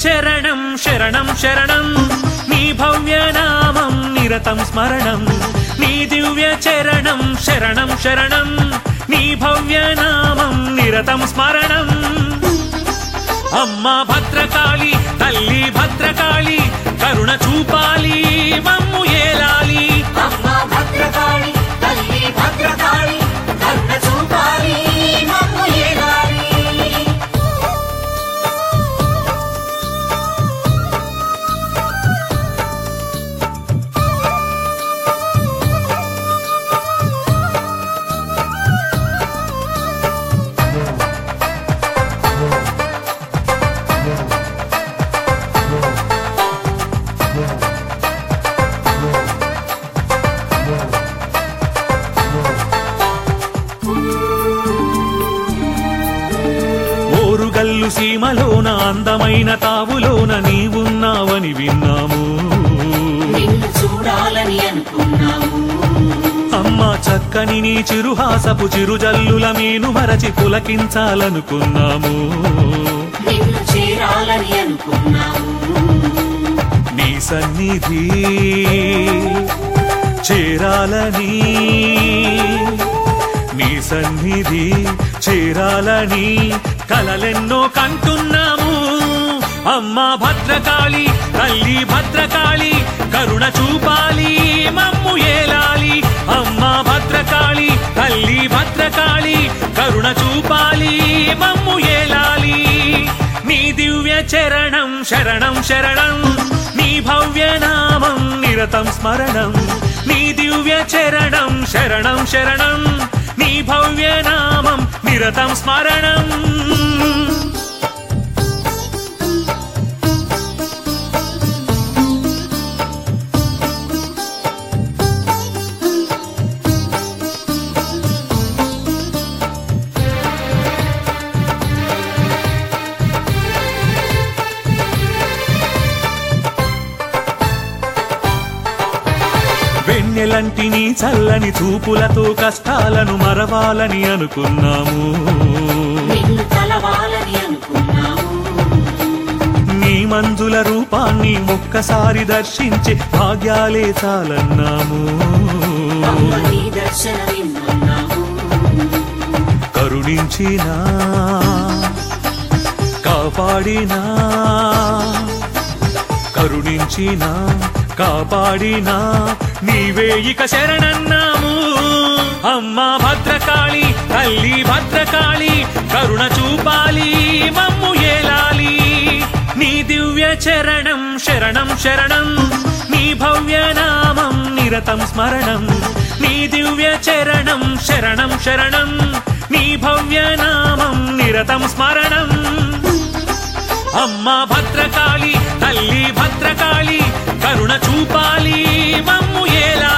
చరణం శరణం శరణం నీ భవ్య నామం నిరతం స్మరణం నీ దివ్య చరణం శరణం శరణం నీ భవ్య నామం నిరతం స్మరణం అమ్మ భద్రకాళి తల్లి భద్రకాళి కరుణ చూపాలి మమ్ము ఏలాలి అమ్మ భద్రకాళి తల్లి భద్రకాళి కరుణ చూపాలి మమ్ము ఏలాలి ఓరుగల్లు సీమలోన అందమైన తావులోన నీవున్నావని విన్నాము నిన్ను చూడాలని అనుకున్నాము అమ్మ చక్కని నీ చిరుహాసపు చిరుజల్లుల మీను మరచి పులకించాలనుకున్నాము నిన్ను చేరాలని అనుకున్నాము నీ సన్నిధి చేరాలని నీ సన్నిధి చేరాలని కలలెన్నో కంటున్నాము అమ్మ భద్రకాళి తల్లి భద్రకాళి కరుణ చూపాలి మమ్ము ఏలాలి అమ్మ భద్రకాళి తల్లి భద్రకాళి కరుణ చూపాలి మమ్ము ఏలాలి నీ దివ్య చరణం శరణం శరణం నీ భవ్య నామం నిరతం స్మరణం నీ దివ్య చరణం శరణం శరణం నీ భవ్య నామం నిరతం స్మరణం వెన్నెలంటి నీ చల్లని చూపులతో కష్టాలను మరవాలని అనుకున్నాము నిన్ను కలవాలని అనుకున్నాము నీ మంజుల రూపాన్ని ఒక్కసారి దర్శించే భాగ్యాలే చాలన్నాము అమ్మ నీ దర్శనమిన్నాము కరుణించినా కాపాడినా కరుణించినా కాపాడినా నీవే ఇక శరణన్నాము అమ్మ భద్రకాళి తల్లి భద్రకాళి కరుణ చూపాలి మమ్ము ఏలాలి నీ దివ్య చరణం శరణం శరణం నీ భవ్య నామం నిరతం స్మరణం నీ దివ్య చరణం శరణం శరణం నీ భవ్య నామం నిరతం స్మరణం అమ్మ భద్రకాళి తల్లి భద్రకాళి కరుణ చూపాలి మమ్ము ఏలా